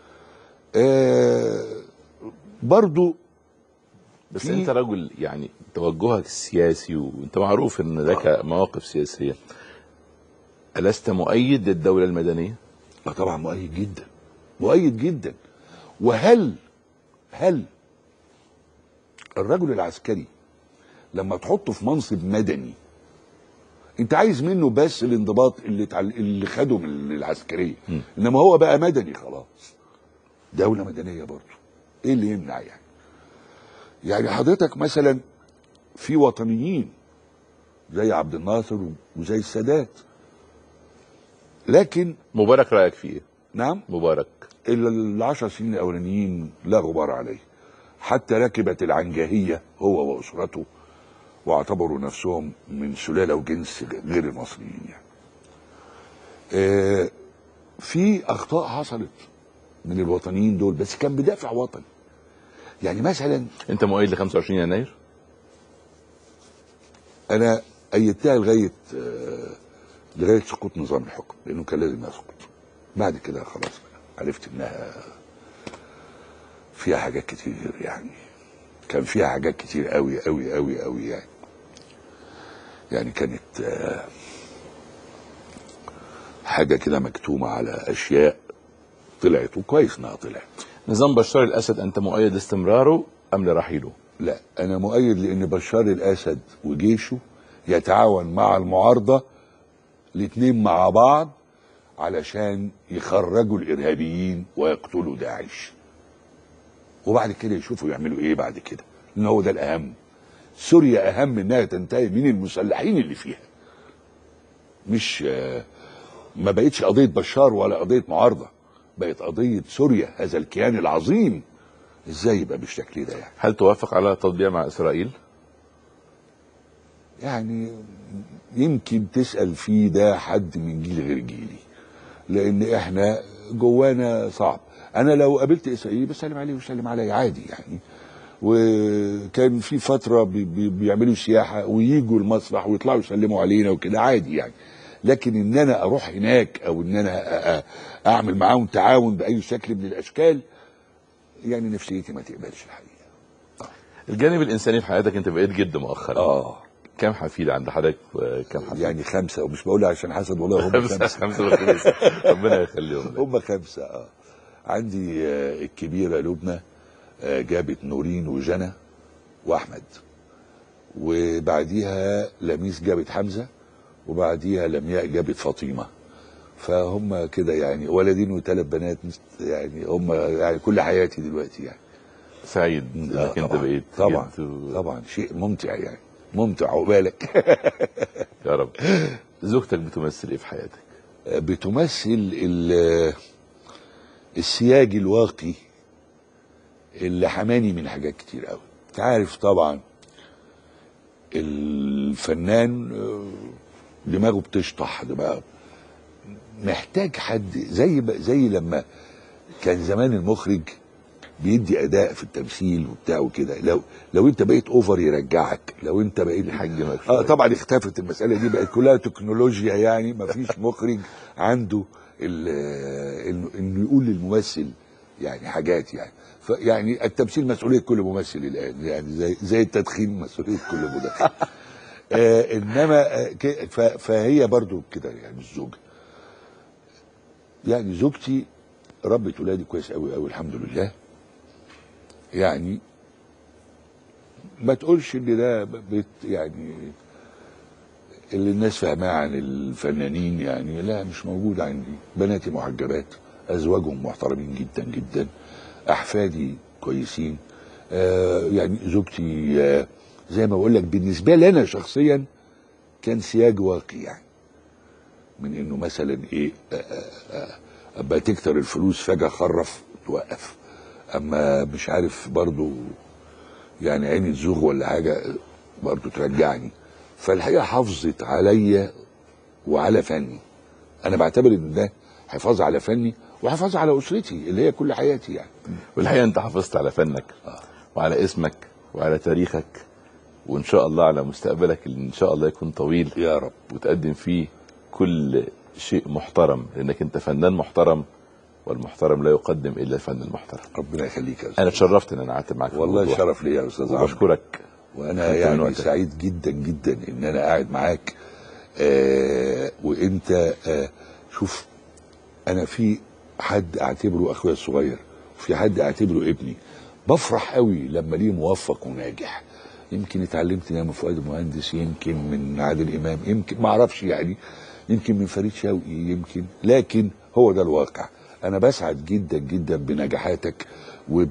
آه برضو بس في- انت رجل يعني توجهك السياسي وانت معروف ان لك مواقف سياسيه ألست مؤيد للدولة المدنية؟ لا طبعا مؤيد جدا مؤيد جدا وهل هل الرجل العسكري لما تحطه في منصب مدني انت عايز منه بس الانضباط اللي تعل... اللي خده من العسكريه انما هو بقى مدني خلاص دوله مدنيه برضه ايه اللي يمنع يعني يعني حضرتك مثلا في وطنيين زي عبد الناصر وزي السادات لكن مبارك رأيك فيه ايه؟ نعم مبارك الا العشر سنين الاولانيين لا غبار عليه حتى ركبت العنجهيه هو واسرته واعتبروا نفسهم من سلاله وجنس غير المصريين يعني. آه في اخطاء حصلت من الوطنيين دول بس كان بدافع وطني يعني مثلا انت مؤيد ل 25 يناير؟ انا ايدتها لغايه آه، لغايه سقوط نظام الحكم لانه كان لازم يسقط بعد كده خلاص بقى عرفت انها فيها حاجات كتير يعني كان فيها حاجات كتير قوي قوي قوي قوي يعني يعني كانت آه، حاجه كده مكتومه على اشياء طلعت وكويس انها طلعت نظام بشار الأسد أنت مؤيد لاستمراره أم لرحيله؟ لا انا مؤيد لان بشار الاسد وجيشه يتعاون مع المعارضه الاثنين مع بعض علشان يخرجوا الارهابيين ويقتلوا داعش وبعد كده يشوفوا يعملوا ايه بعد كده لان هو ده الاهم سوريا اهم انها تنتهي من المسلحين اللي فيها مش آه، ما بقتش قضيه بشار ولا قضيه معارضه بقت قضيه سوريا هذا الكيان العظيم ازاي يبقى بالشكل ده يعني هل توافق على تطبيع مع إسرائيل؟ يعني يمكن تسأل فيه ده حد من جيل غير جيلي لأن احنا جوانا صعب أنا لو قابلت إسرائيلي بسلم عليه ويسلم عليا عادي يعني وكان في فترة بي بي بيعملوا سياحة ويجوا المسرح ويطلعوا يسلموا علينا وكده عادي يعني لكن ان انا اروح هناك او ان انا أ- أ- اعمل معاهم تعاون باي شكل من الاشكال يعني نفسيتي ما تقبلش الحقيقه الجانب الإنساني في حياتك أنت بقيت جد مؤخرا اه كم حفيد عند حضرتك آه، كم حفيد؟ يعني خمسه ومش بقولها عشان حسد والله هم خمسة خمسه خمسة وخمسة ربنا يخليهم لك. هم خمسة اه عندي آه، الكبيرة لبنى آه، جابت نورين وجنى وأحمد وبعديها لميس جابت حمزة وبعديها لمياء جابت فاطمة فهم كده يعني ولدين وثلاث بنات يعني هم يعني كل حياتي دلوقتي يعني سعيد آه، انك انت طبعاً، بقيت طبعا جد و- طبعا شيء ممتع يعني ممتع عقبالك يا رب زوجتك بتمثل ايه في حياتك؟ بتمثل ال- السياج الواقي اللي حماني من حاجات كتير قوي انت عارف طبعا الفنان آه، دماغه بتشطح دماغه محتاج حد زي ب- زي لما كان زمان المخرج بيدي اداء في التمثيل وبتاع وكده لو لو انت بقيت اوفر يرجعك لو انت بقيت يحجمك اه شوية. طبعا اختفت المساله دي بقت كلها تكنولوجيا يعني ما فيش مخرج عنده ال- انه انه يقول للممثل يعني حاجات يعني فيعني التمثيل مسؤوليه كل ممثل الان يعني زي زي التدخين مسؤوليه كل مدخن آه انما آه ك- ف- فهي برضو كده يعني الزوجه يعني زوجتي ربت ولادي كويس قوي قوي الحمد لله يعني ما تقولش ان ده بت يعني اللي الناس فاهماه عن الفنانين يعني لا مش موجود عندي بناتي محجبات ازواجهم محترمين جدا جدا احفادي كويسين آه يعني زوجتي آه زي ما بقول لك بالنسبه لي انا شخصيا كان سياج واقي يعني من انه مثلا ايه آه، آه، آه، ابقى تكتر الفلوس فجاه خرف توقف اما مش عارف برضو يعني عيني تزوغ ولا حاجه برضو ترجعني فالحقيقه حافظت عليا وعلى فني انا بعتبر ان ده حفاظ على فني وحفاظ على اسرتي اللي هي كل حياتي يعني والحقيقه انت حافظت على فنك وعلى اسمك وعلى تاريخك وان شاء الله على مستقبلك اللي ان شاء الله يكون طويل يا رب وتقدم فيه كل شيء محترم لانك انت فنان محترم والمحترم لا يقدم الا الفن المحترم ربنا يخليك يا انا استاذ اتشرفت ان انا قعدت معاك في والله الموضوع. شرف لي يا استاذ عمرو وبشكرك وانا خدت من يعني وقتك. سعيد جدا جدا ان انا قاعد معاك آه وانت آه شوف انا في حد اعتبره اخويا الصغير وفي حد اعتبره ابني بفرح قوي لما ليه موفق وناجح يمكن اتعلمت ده من فؤاد المهندس يمكن من عادل امام يمكن ما اعرفش يعني يمكن من فريد شوقي يمكن لكن هو ده الواقع انا بسعد جدا جدا بنجاحاتك وب...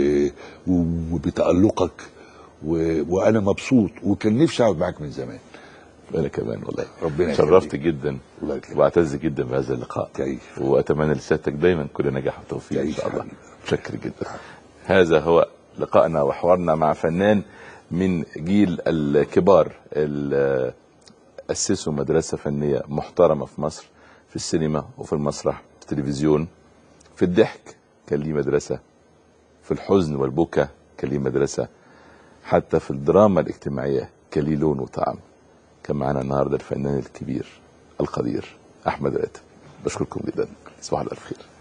وبتالقك و... وانا مبسوط وكان نفسي اقعد معاك من زمان انا كمان والله ربنا شرفت يخليك. جدا الله يكرمك. واعتز جدا بهذا اللقاء تعيش. واتمنى لسيادتك دايما كل نجاح وتوفيق ان تعيش شاء الله حبيبي. متشكر جدا هذا هو لقائنا وحوارنا مع فنان من جيل الكبار اللي اسسوا مدرسه فنيه محترمه في مصر في السينما وفي المسرح في التلفزيون في الضحك كان ليه مدرسه في الحزن والبكا كان ليه مدرسه حتى في الدراما الاجتماعيه كان ليه لون وطعم كان معنا النهارده الفنان الكبير القدير احمد راتب بشكركم جدا تصبحوا على الف خير